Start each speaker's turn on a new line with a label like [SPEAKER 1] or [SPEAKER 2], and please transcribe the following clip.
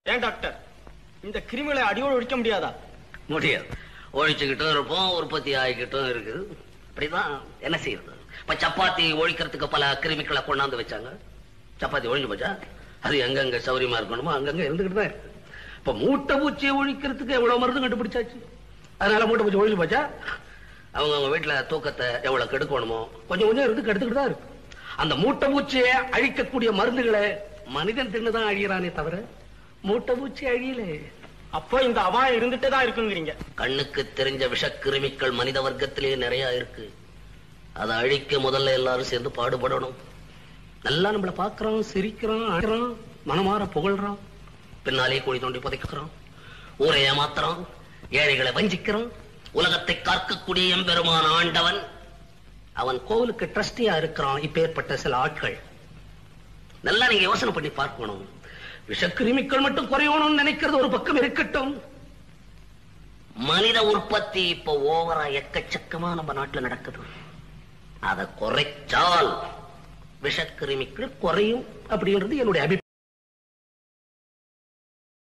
[SPEAKER 1] ஏன் டாக்டர் இந்த கிருமிகளை அடியோடு ஒழிக்க முடியாதா
[SPEAKER 2] முடியாது ஒழிச்சுக்கிட்டும் இருப்போம் உற்பத்தி ஆகிக்கிட்டும் இருக்குது அப்படிதான் என்ன செய்யறது இப்ப சப்பாத்தி ஒழிக்கிறதுக்கு பல கிருமிகளை கொண்டாந்து வச்சாங்க சப்பாத்தி ஒழிஞ்சு போச்சா அது எங்கெங்க சௌரியமா இருக்கணுமோ அங்கங்க இருந்துகிட்டு தான் இருக்கு இப்ப மூட்டை பூச்சியை ஒழிக்கிறதுக்கு எவ்வளவு மருந்து கண்டுபிடிச்சாச்சு அதனால மூட்டை பூச்சி ஒழிஞ்சு போச்சா அவங்க அவங்க வீட்டுல தூக்கத்தை எவ்வளவு கெடுக்கணுமோ கொஞ்சம் கொஞ்சம் இருந்து கெடுத்துக்கிட்டு தான் இருக்கு அந்த மூட்டை பூச்சியை அழிக்கக்கூடிய மருந்துகளை மனிதன் தின்னுதான் அழியறானே தவிர மூட்டை பூச்சி அழியலே
[SPEAKER 1] அப்போ இந்த அபாயம் இருந்துட்டே தான் இருக்குங்கிறீங்க
[SPEAKER 2] கண்ணுக்கு தெரிஞ்ச விஷக்கிருமிகள் மனித வர்க்கத்திலேயே நிறைய இருக்கு அதை அழிக்க முதல்ல எல்லாரும் சேர்ந்து பாடுபடணும் நல்லா நம்மள பாக்குறோம் சிரிக்கிறோம் அழுறோம் மனமாற புகழ்றோம் பின்னாலே குழி தோண்டி புதைக்கிறோம் ஊரை ஏமாத்துறோம் ஏழைகளை வஞ்சிக்கிறோம் உலகத்தை காக்கக்கூடிய எம்பெருமான ஆண்டவன் அவன் கோவிலுக்கு ட்ரஸ்டியா இருக்கிறான் இப்பேற்பட்ட சில ஆட்கள் நல்லா நீங்க யோசனை பண்ணி பார்க்கணும் விஷக்கிருமிகள் மட்டும் குறையணும்னு நினைக்கிறது ஒரு பக்கம் இருக்கட்டும் மனித உற்பத்தி இப்ப ஓவரா எக்கச்சக்கமா நம்ம நாட்டுல நடக்குது அதை குறைச்சால் விஷக்கிருமிகள் குறையும் அப்படின்றது என்னுடைய அபிப்பிராயம்